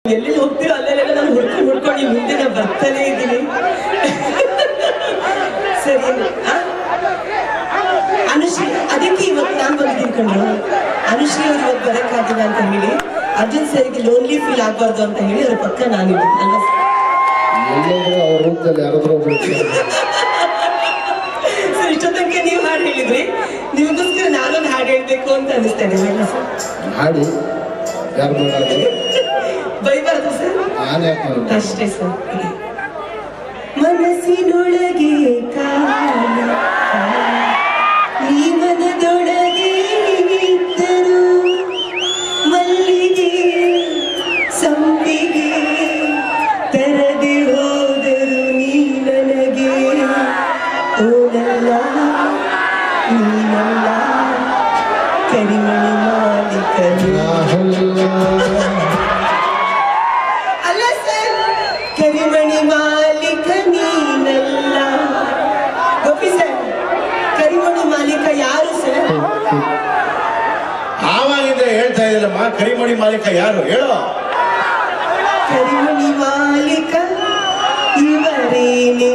ಎಲ್ಲಿ ಹೋಗ್ತೀರೋ ಅಲ್ಲೆಲ್ಲ ನಾನು ಹುಡ್ಕೊಂಡು ಹುಡ್ಕೊಂಡು ಈ ಮುಂದೆ ನಾನು ಬರ್ತಾನೆ ಇದ್ದೀನಿ ಸರಿ ಆ? ಅನುಶ್ರೀ ಅದಕ್ಕೆ ಇವತ್ತು ನಾನು ಬಂದಿದ್ದೀನಿ ಕಣ್ರು ಅನುಶ್ರೀ ಅವ್ರು ಇವತ್ತು ಬರಕ್ಕಾಗಿಲ್ಲ ಅಂತ ಹೇಳಿ ಅರ್ಜುನ್ ಸರಿಗೆ ಲೋನ್ಲಿ ಫೀಲ್ ಆಗ್ಬಾರ್ದು ಅಂತ ಹೇಳಿ ಅವ್ರ ಪಕ್ಕ ನಾನಿದ್ದೀನಿ ಅಲ್ವಾ ಎಲ್ಲೋದ್ರು ಅವ್ರ ರೂಪದಲ್ಲಿ ಯಾರಾದ್ರೂ ಒಬ್ರು ಇರ್ತಾರೆ. ಸರ್ ಇಷ್ಟೊತ್ತಂಕ ನೀವು ಹಾಡು ಹೇಳಿದ್ರಿ ನಿಮಗೋಸ್ಕರ ನಾನೊಂದು ಹಾಡು ಹೇಳ್ಬೇಕು ಅಂತ ಅನಿಸ್ತಾ ಇದೆ ಬೇಡ ಸರ್ ಹಾಡಿ ಯಾರು ಮಾಡೋದು ಬೈಬಾರ್ದು ಸರ್ ನಾನು ಯಾಕೆ ಮಾಡೋದು ಅಷ್ಟೇ ಸರ್ ಮನಸ್ಸಿನೊಳಗೆ ಕಾಲ ಈ ಮನದೊಳಗೆ ಇದ್ದರು ಮಲ್ಲಿಗೆ ಸಂಪಿಗೆ ತೆರೆದೆ ಹೋದರು ನೀ ನನಗೆ ಓನಲ್ಲ ನೀನಲ್ಲ ಕರಿಮಣಿ ಮಾಲೀಕನು ಅಲ್ಲ ಸರ್ ಕರಿಮಣಿ ಮಾಲೀಕ ನೀನಲ್ಲ ಗೋಪಿ ಸರ್ ಕರಿಮಣಿ ಮಾಲೀಕ ಯಾರು ಸರ್ ಆವಾಗಿಂದ ಹೇಳ್ತಾ ಇದ್ರಮ್ಮ ಕರಿಮಣಿ ಮಾಲೀಕ ಯಾರು ಹೇಳು ಕರಿಮಣಿ ಮಾಲೀಕ ಇವರೇನೆ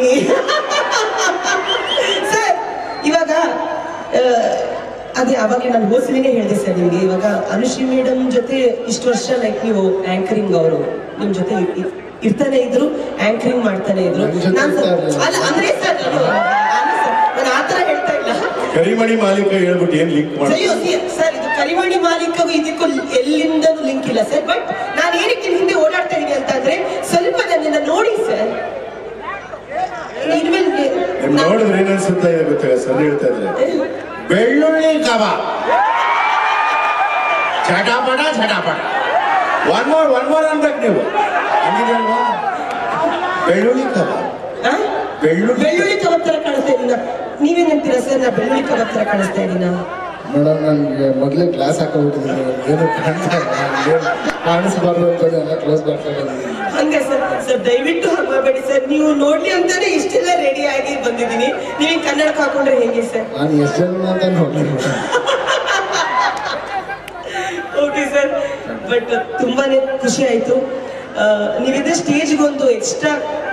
ಸರ್ ಇವಾಗ ಆ, ಅದೇ ಅವಾಗಲೇ ನಾನು ಹೋಸಲಿನೇ ಹೇಳಿದೆ ಸರ್ ನಿಮಗೆ ಇವಾಗ ಅನುಶ್ರೀ ಮೇಡಮ್ ಜೊತೆ ಇಷ್ಟು ವರ್ಷ ಲೈಕ್ ನೀವು ಆಂಕರಿಂಗ್ ಅವರು ನಿಮ್ ಜೊತೆ ಇ- ಇರ್ತಾನೆ ಇದ್ರು ಆಂಕರಿಂಗ್ ಮಾಡ್ತಾನೆ ಇದ್ರು ನನ್ ಜೊತೆ ನಾನ್ ಸರ್- ಇರ್ತಾ ಇರ್ಲಿಲ್ಲ. ಅಲ್ಲ ಅಂದ್ರೆ ಸರ್ ನಾನು ಅಲ್ಲ ಸರ್, ನಾನು ಆತರ ಹೇಳ್ತಾ ಇಲ್ಲ ಕರಿಮಣಿ ಮಾಲೀಕ ಹೇಳ್ಬಿಟ್ಟು ಏನ್ ಲಿಂಕ್ ಮಾಡ ಅಯ್ಯೋ ಸಿ- ಸರ್ ಇದು ಕರಿಮಣಿ ಮಾಲೀಕವು ಇದಕ್ಕೂ ಎಲ್ಲಿಂದನೂ ಲಿಂಕ್ ಇಲ್ಲ ಸರ್ ಬಟ್ ನಾನು ಏನಕ್ಕೆ ನಿಮ್ ಹಿಂದೆ ಓಡಾಡ್ತಾ ಇದೀನಿ ಅಂತ ಅಂದ್ರೆ ಸ್ವಲ್ಪ ನನ್ನನ್ನ ನೋಡಿ ಸರ್ ಇನ್ಮೇಲೆ ನಿಮ್ ನೋಡಿದ್ರೆ ಏನ್ ಅನ್ಸುತ್ತಾ ಇದೆ ಗೊತ್ತಿಲ್ಲ ಸರ್ ಹೇಳ್ತಾ ಇದ್ರೆ ಬೆಳ್ಳುಳ್ಳಿ ಕಬಾಬ್ ಚಟಾಪಟ ಚಟಾಪಟ ಒನ್ ಮೋರ್ ಒನ್ ಮೋರ್ ಅನ್ಬೇಕು ನೀವು ಹಂಗಿದೆ ಅಲ್ವಾ ಬೆಳ್ಳುಳ್ಳಿ ಕಬಾಬ್ ಆ? ಬೆಳ್ಳುಳ್ಳಿ ಬೆಳ್ಳುಳ್ಳಿ ಕಬಾಬ್ ತರ ಕಾಣಿಸ್ತಾ ಇದೀನ ನೀವೇನ್ ಅಂತೀರಾ ಸರ್ ನಾ ಬೆಳ್ಳುಳ್ಳಿ ಕಬಾಬ್ ತರ ಕಾಣಿಸ್ತಾ ಇದೀನ ಮೇಡಮ್ ನನಗೆ ಮೊದಲೇ ಕ್ಲಾಸ್ ಹಾಕೊಂಡ್ಬಿಟ್ಟಿದ್ದೀನಿ ಏನು ಕಾಣ್ತಾ ಇಲ್ಲ ಏನು ಕಾಣಿಸ್ಬಾರ್ದು ಅಂತ ಎಲ್ಲ ಕ್ಲೋಸ್ ಮಾಡ್ಕೊಂಡಿದ್ದೀನಿ ಹಂಗೆ ಸರ್ ಸರ್ ದಯವಿಟ್ಟು ಹಾಗೆ ಮಾಡಬೇಡಿ ಸರ್ ನೀವು ನೋಡ್ಲಿ ಅಂತಾನೆ ಇಷ್ಟೆಲ್ಲ ರೆಡಿ ಆಗಿ ಬಂದಿದ್ದೀನಿ ನೀವು ಕನ್ನಡಕ್ಕೆ ಹಾಕೊಂಡ್ರೆ ಹೇಗೆ ಸರ್ ನಾನು ಎಷ್ಟು ಜನ ಅಂತ ನೋಡಿ ಓಕೆ ಸರ್ ಬಟ್ ತುಂಬಾನೇ ಖುಷಿ ಆಯ್ತು ಆ, ನೀವಿದ್ರೆ ಸ್ಟೇಜ್ಗೆ ಒಂದು ಎಕ್ಸ್ಟ್ರಾ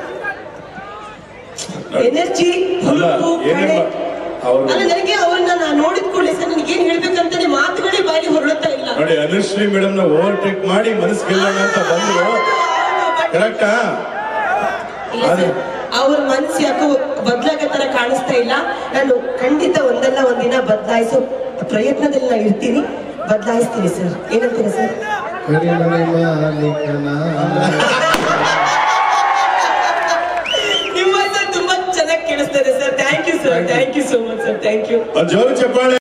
ಎನರ್ಜಿ ಅಲ್ಲ ಏನೇ ಅವರು ಅಲ್ಲ ನನಗೆ ಅವ್ರನ್ನ ನಾನು ನೋಡಿದ ಕೂಡಲೇ ಸರ್ ನನಗೆ ಏನ್ ಹೇಳ್ಬೇಕಂತಾನೆ ಮಾತುಗಳೇ ಬಾಯಿ ಹೊರಳುತ್ತಾ ಇಲ್ಲ ನೋಡಿ ಅನುಶ್ರೀ ಮೇಡಮ್ ನ ಓವರ್ಟೇಕ್ ಮಾಡಿ ಮನಸ್ಸು ಗೆಲ್ಲೋಣ ಅಂತ ಬಂದ್ರು ಕರೆಕ್ಟಾ ಇಲ್ಲ ಸರ್, ಅವ್ರ ಮನ್ಸು ಯಾಕೋ ಬದ್ಲಾಗೋ ತರ ಕಾಣಿಸ್ತಾ ಇಲ್ಲ ನಾನು ಖಂಡಿತ ಒಂದಲ್ಲ ಒಂದಿನ ಬದಲಾಯಿಸೋ ಪ್ರಯತ್ನದಲ್ಲಿ ನಾನು ಇರ್ತೀನಿ ಬದಲಾಯಿಸ್ತೀನಿ ಸರ್ ಏನಂತೀರಾ ಸರ್ ಕರಿಮಣಿ ಮಾಲೀಕನ ನಿಮ್ಮ voice ತುಂಬಾ ಚೆನ್ನಾಗಿ ಕೇಳಿಸ್ತಾ ಇದೆ sir thank you sir thank you so much sir thank you ಒಂದ್ ಜೋರು ಚಪ್ಪಾಳೆ